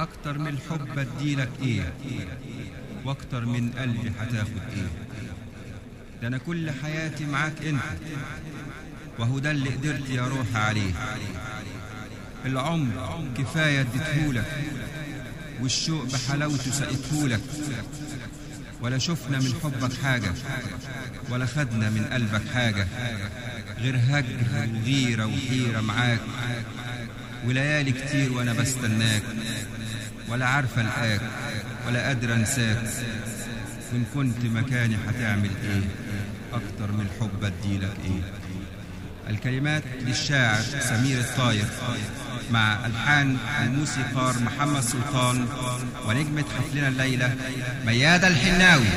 اكتر من الحب اديلك ايه واكتر من قلبي هتاخد ايه ده انا كل حياتي معاك انت وهو ده اللي قدرت يا روحي عليه العمر كفاية اديتهولك والشوق بحلاوته سقيتهولك ولا شفنا من حبك حاجة ولا خدنا من قلبك حاجة غير هجر وغيرة وحيرة معاك وليالي كتير وانا بستناك ولا عارفة القاك ولا قادرة انساك وان كنت مكاني هتعمل ايه اكتر من الحب اديلك ايه الكلمات للشاعر سمير الطاير مع الحان الموسيقار محمد سلطان ونجمة حفلنا الليلة ميادة الحناوي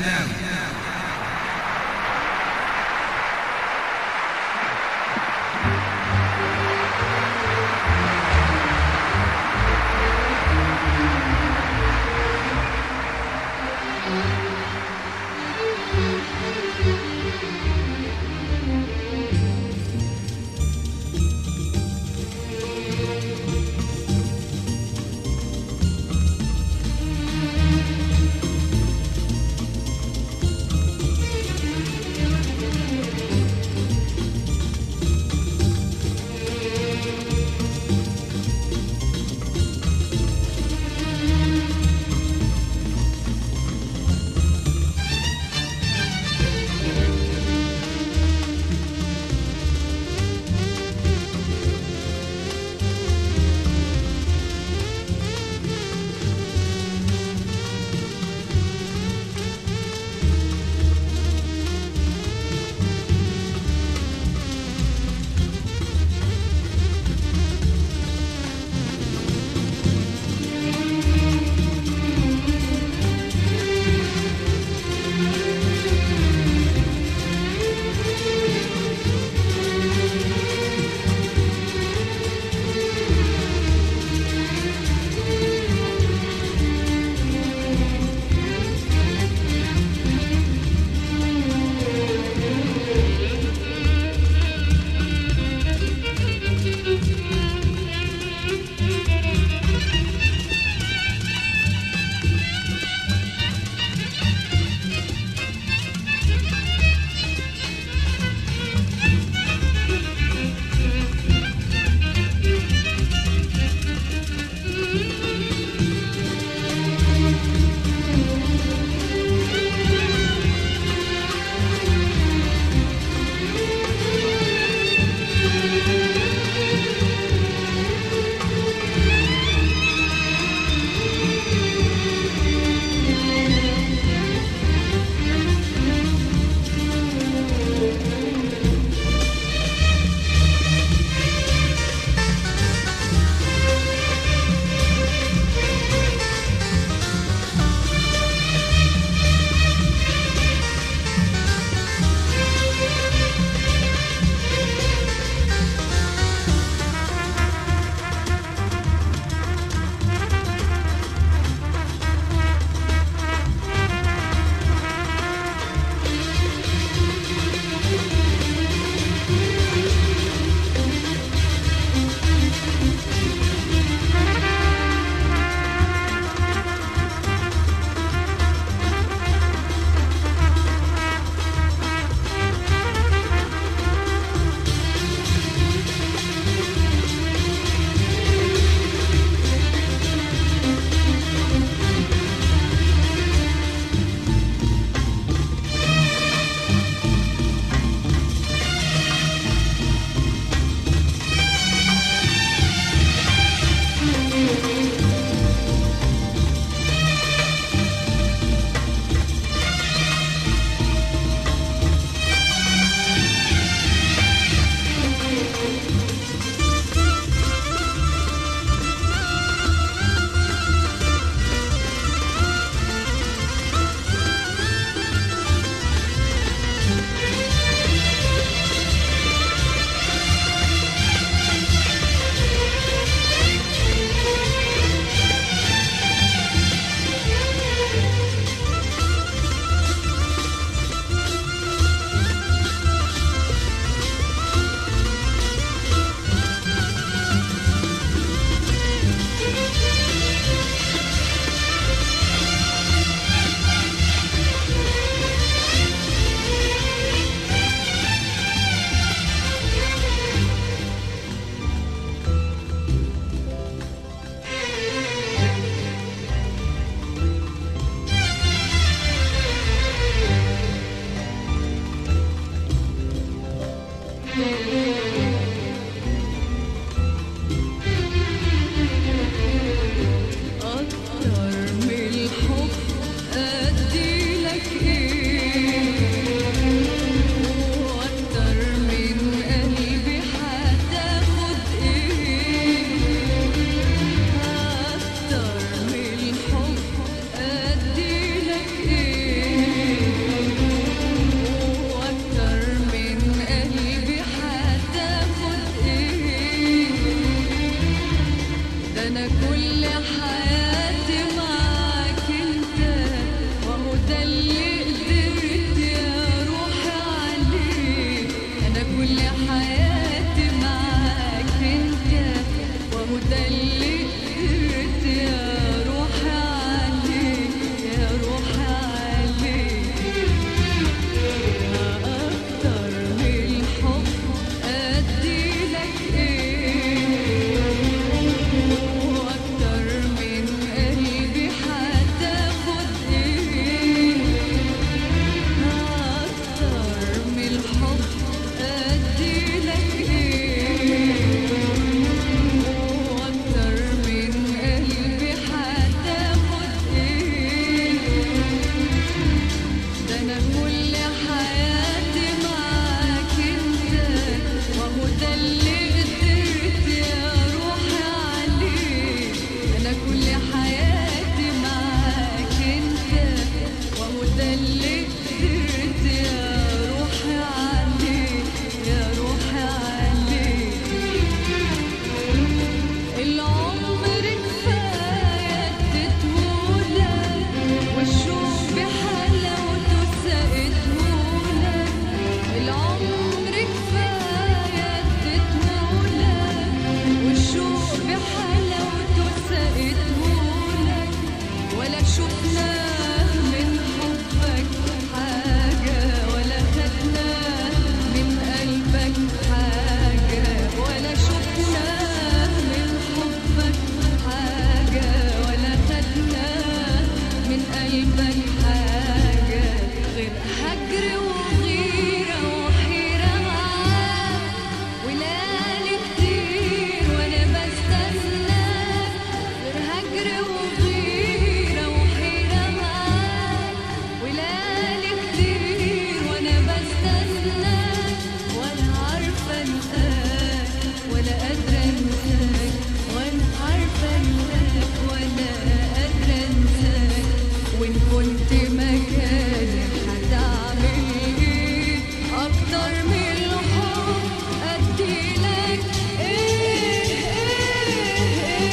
بالك حاجة غير هجر وغيرة وحيرة معاك وليالي كتير وأنا بستناك غير هجر وغيرة وحيرة معاك وليالي كتير وأنا بستناك ولا عارفة ألقاك ولا قادرة أنساك ولا عارفة ألقاك ولا قادرة أنساك وإن كنت مكاني هتعمل إيه أكتر من الحب أديلك إيه إيه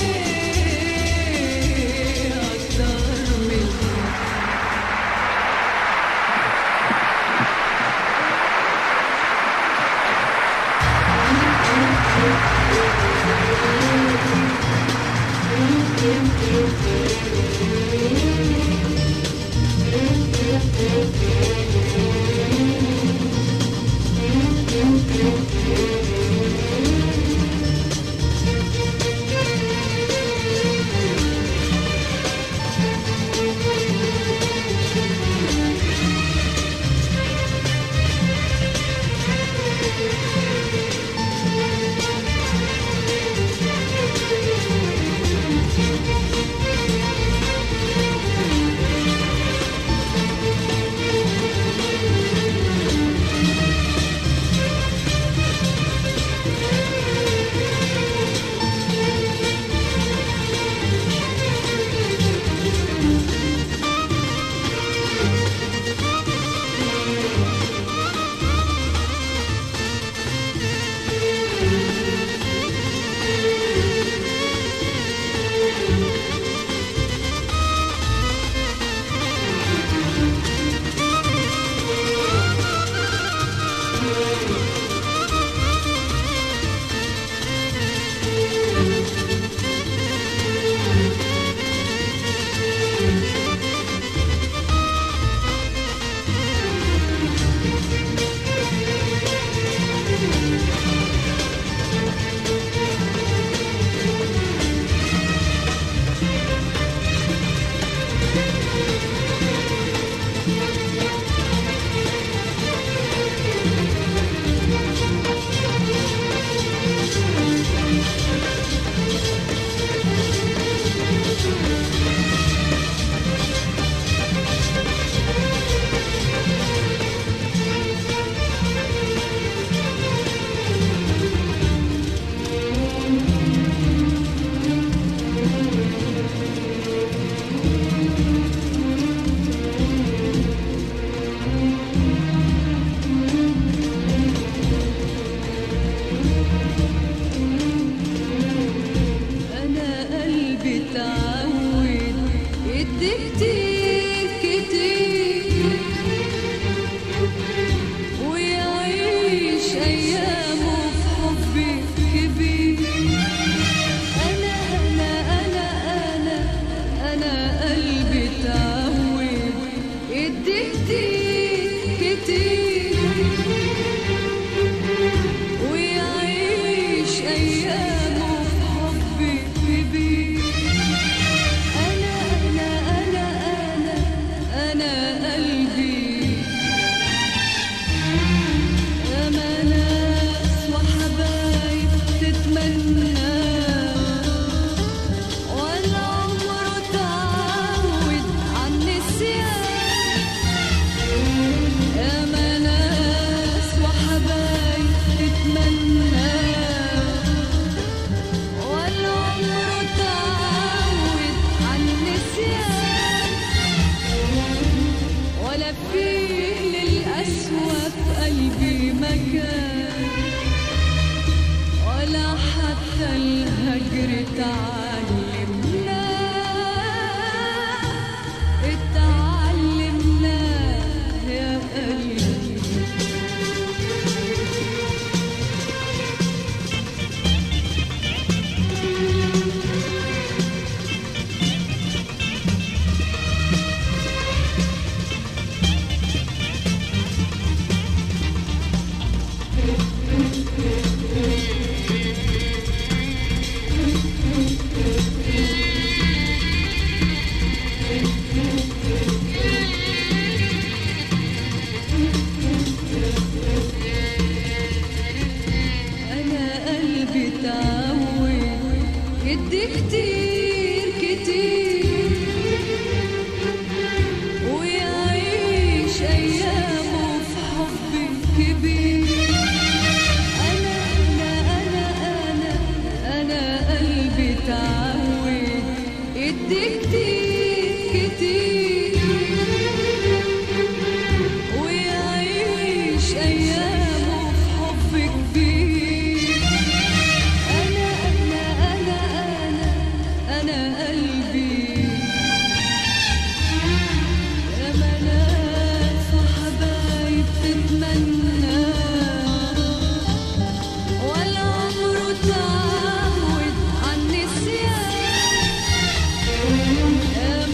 إيه أكتر من أنا قلبي اتعود يدي كتير كتير ويعيش أيامه في حبي كبير أنا أنا أنا أنا أنا قلبي اتعود يدي كتير كتير ويعيش أيامه في حبي كبير أنا أنا أنا أنا أنا قلبي أما ناس وحبايب تتمنى ولا عمره تعود عن النسيان ياما ناس وحبايب تتمنى ولا عمره تعود عن النسيان ولا فيه للقسوة في قلبي مكان ولا حتى الهجر تعلمنا اتعلمنا يا قلبي كتير كتير ويعيش أيامه في حب كبير أنا أنا أنا أنا أنا قلبي يا مناس وحبايب تتمنى ولا عمره تعود عن النسيان يا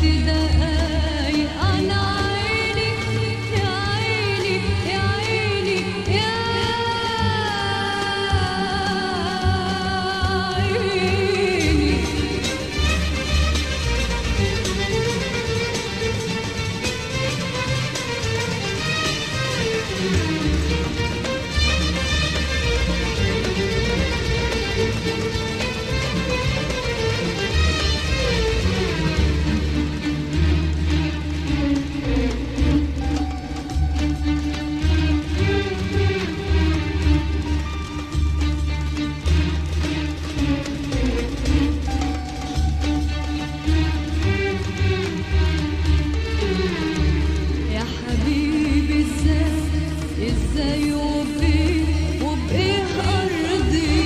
غبت دقايق عن عيني يا عيني يا عيني يا عيني يا حبيبي ازاي ازاي وبايه وبايه ارضي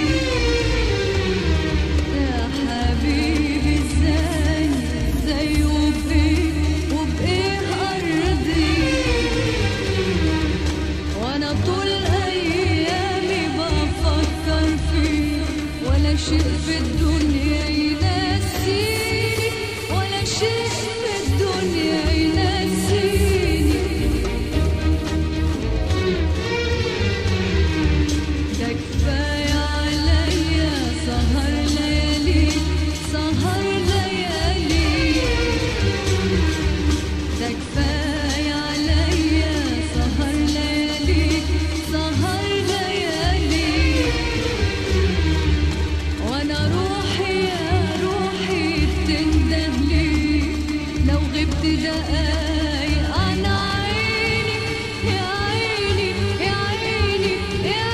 يا حبيبي ازاي ازاي وبايه وبايه ارضي وانا طول ايامي بفكر فيه ولا شيء في الدنيا ينسيني ولا شيء في الدنيا ينسيني ده كفاية عليا سهر ليالي سهر ليالي ده كفاية عليا سهر ليالي سهر ليالي وانا روحي يا روحي تندهلي لو غبت دقايق عن عيني يا عيني يا عيني يا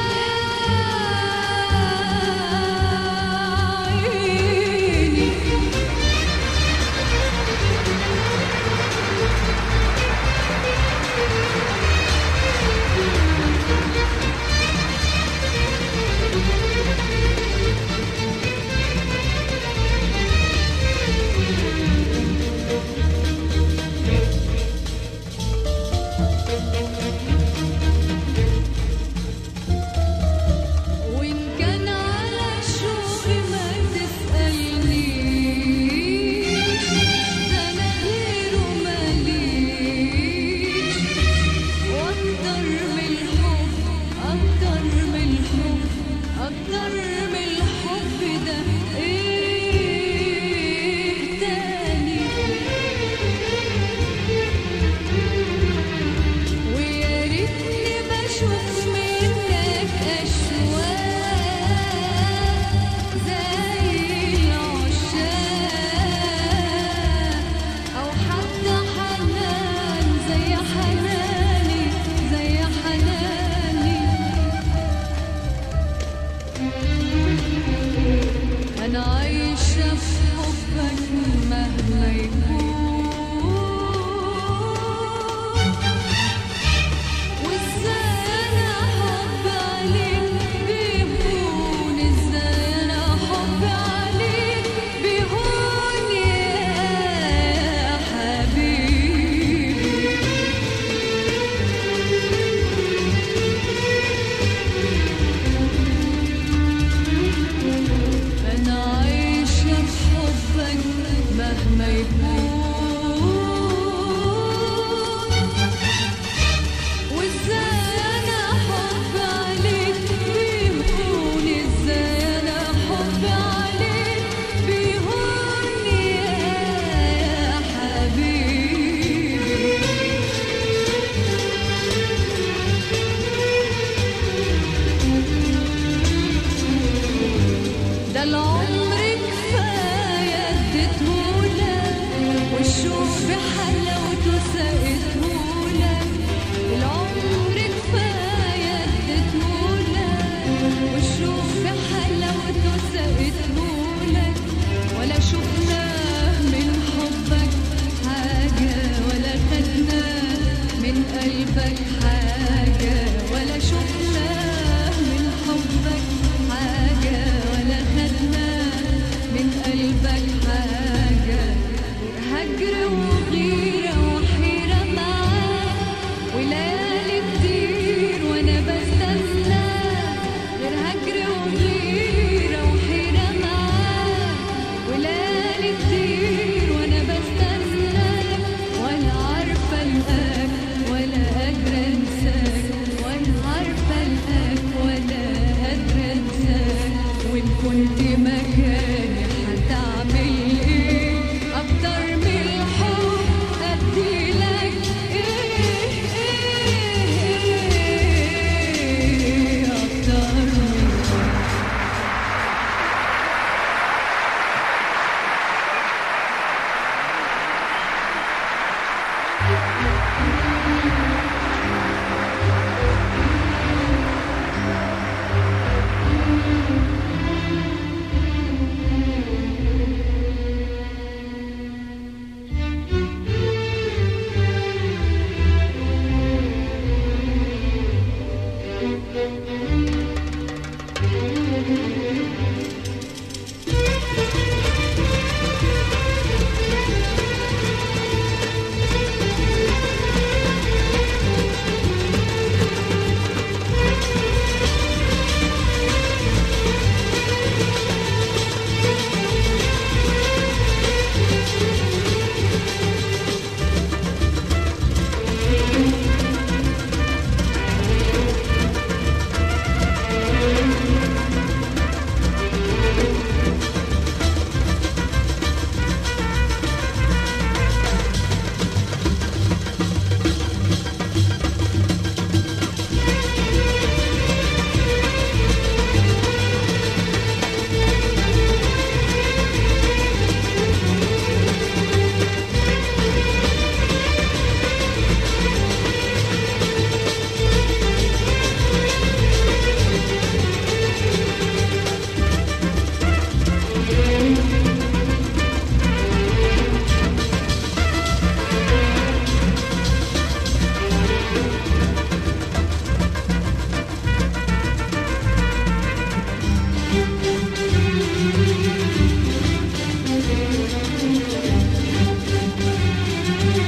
عيني وإن كان على شوقي ما تسألنيش ده أنا غيره ماليش وأكتر من الحب أكتر من الحب أكتر من الحب ده إيه تاني ويا ريتني بشوف منك أشواق زي العشاق أو حتى حنان زي حناني زي حناني أنا عايشة في حبك مهما يكون وازاي انا حب عليك بيهون ازاي انا حب عليك بيهون يا حبيبي انا عايشه في حبك مهما يكون وازاي انا حب عليك بيهون ازاي انا حب عليك بيهون يا حبيبي ده العمر كفايه اديتهولك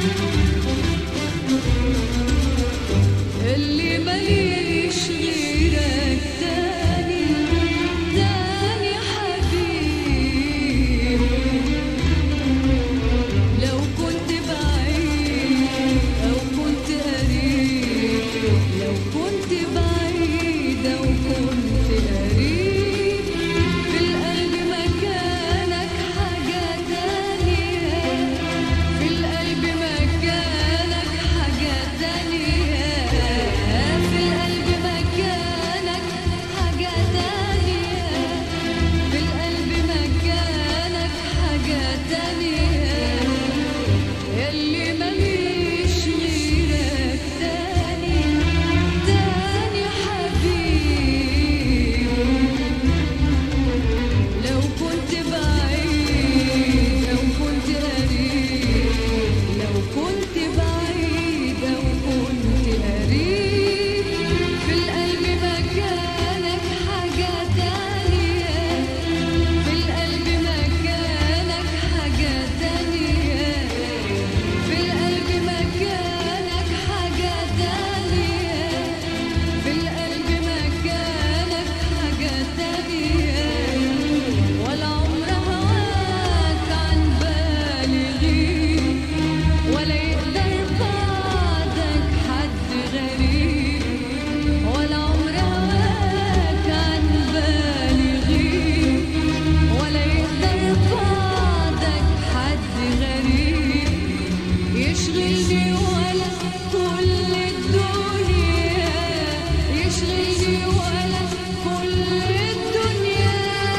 اللي ماليش غيرك تاني تاني حبيب لو كنت بعيد أو كنت قريب لو كنت بعيد أو كنت قريب في القلب مكانك حاجة تانية في القلب مكانك حاجة تانية في القلب مكانك حاجة تانية في القلب مكانك حاجة تانية ياللي ماليش غيرك تاني تاني حبيب لو كنت بعيد أو كنت قريب لو كنت بعيد أو كنت قريب في القلب مكانك حاجة تانية في القلب مكانك حاجة تانية في القلب مكانك حاجة تانية في القلب مكانك حاجة تانية ولا عمر هواك عن بالي غيب ولا يقدر بعدك حد غريب ولا عمر هواك عن بالي غيب ولا يقدر بعدك حد غريب يشغلني ولا كل الدنيا يشغلني ولا كل الدنيا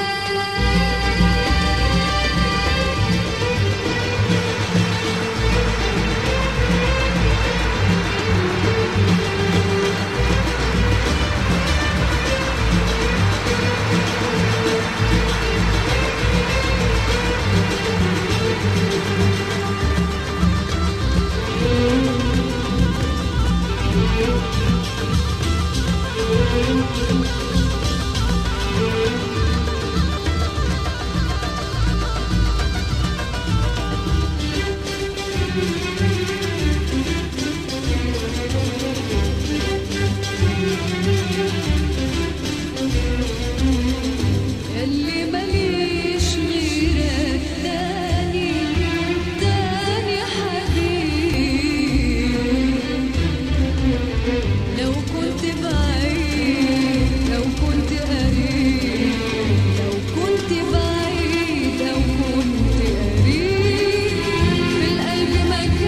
اللي ماليش غيرك تاني تاني حبيب لو كنت بعيد لو كنت قريب لو كنت بعيد أو كنت قريب في القلب مكانك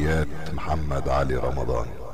تحيات محمد علي رمضان